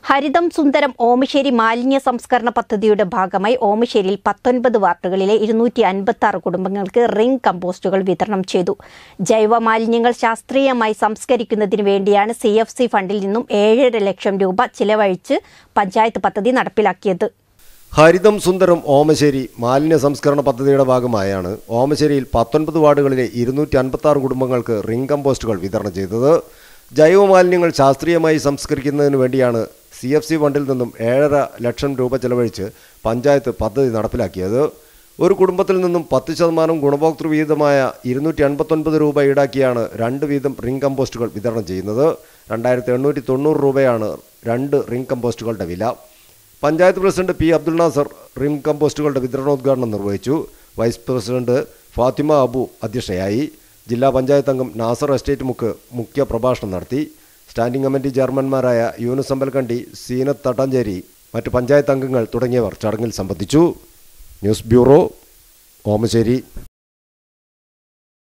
ഹരിതം സുന്ദരം ഓമശ്ശേരി മാലിന്യ സംസ്കരണ പദ്ധതിയുടെ ഭാഗമായി ഓമശ്ശേരിയിൽ പത്തൊൻപത് വാർഡുകളിലെ ഇരുന്നൂറ്റി അൻപത്തി ആറ് കുടുംബങ്ങൾക്ക് റിംഗ് കമ്പോസ്റ്റുകൾ വിതരണം ചെയ്തു ജൈവ മാലിന്യങ്ങൾ ശാസ്ത്രീയമായി സംസ്കരിക്കുന്നതിന് വേണ്ടിയാണ് സി എഫ് സി ഫണ്ടിൽ നിന്നും ഏഴര ലക്ഷം രൂപ ചിലവഴിച്ച് പഞ്ചായത്ത് പദ്ധതി നടപ്പിലാക്കിയത് ഹരിതം സുന്ദരം ഓമശ്ശേരി മാലിന്യ സംസ്കരണ പദ്ധതിയുടെ ഭാഗമായാണ് ഓമശ്ശേരിയിൽ പത്തൊൻപത് വാർഡുകളിലെ ഇരുന്നൂറ്റി അൻപത്തി ആറ് കുടുംബങ്ങൾക്ക് റിംഗ് കമ്പോസ്റ്റുകൾ വിതരണം ചെയ്തത് ജൈവ മാലിന്യങ്ങൾ ശാസ്ത്രീയമായി സംസ്കരിക്കുന്നതിന് വേണ്ടിയാണ് സി എഫ് സി ഫണ്ടിൽ നിന്നും ഏഴര ലക്ഷം രൂപ ചെലവഴിച്ച് പഞ്ചായത്ത് പദ്ധതി നടപ്പിലാക്കിയത് ഒരു കുടുംബത്തിൽ നിന്നും പത്ത് ശതമാനം ഗുണഭോക്തൃ വിഹിതമായ ഇരുന്നൂറ്റി അൻപത്തൊൻപത് രൂപ ഈടാക്കിയാണ് രണ്ട് വീതം റിംഗ് കമ്പോസ്റ്റുകൾ വിതരണം ചെയ്യുന്നത് രണ്ടായിരത്തി എണ്ണൂറ്റി തൊണ്ണൂറ് രൂപയാണ് രണ്ട് റിംഗ് കമ്പോസ്റ്റുകളുടെ വില പഞ്ചായത്ത് പ്രസിഡന്റ് പി അബ്ദുൽ നാസർ റിം കമ്പോസ്റ്റുകളുടെ വിതരണോദ്ഘാടനം നിർവഹിച്ചു വൈസ് പ്രസിഡന്റ് ഫാത്തിമ അബു അധ്യക്ഷയായി ജില്ലാ പഞ്ചായത്ത് അംഗം നാസർ എസ്റ്റേറ്റ് മുക്ക് മുഖ്യ പ്രഭാഷണം നടത്തി സ്റ്റാൻഡിംഗ് കമ്മിറ്റി ചെയർമാൻമാരായ യൂനുസ് അമ്പൽക്കണ്ടി സീനത്ത് തട്ടാഞ്ചേരി മറ്റ് പഞ്ചായത്ത് അംഗങ്ങൾ തുടങ്ങിയവർ ചടങ്ങിൽ സംബന്ധിച്ചു ന്യൂസ് ബ്യൂറോ ഓമശ്ശേരി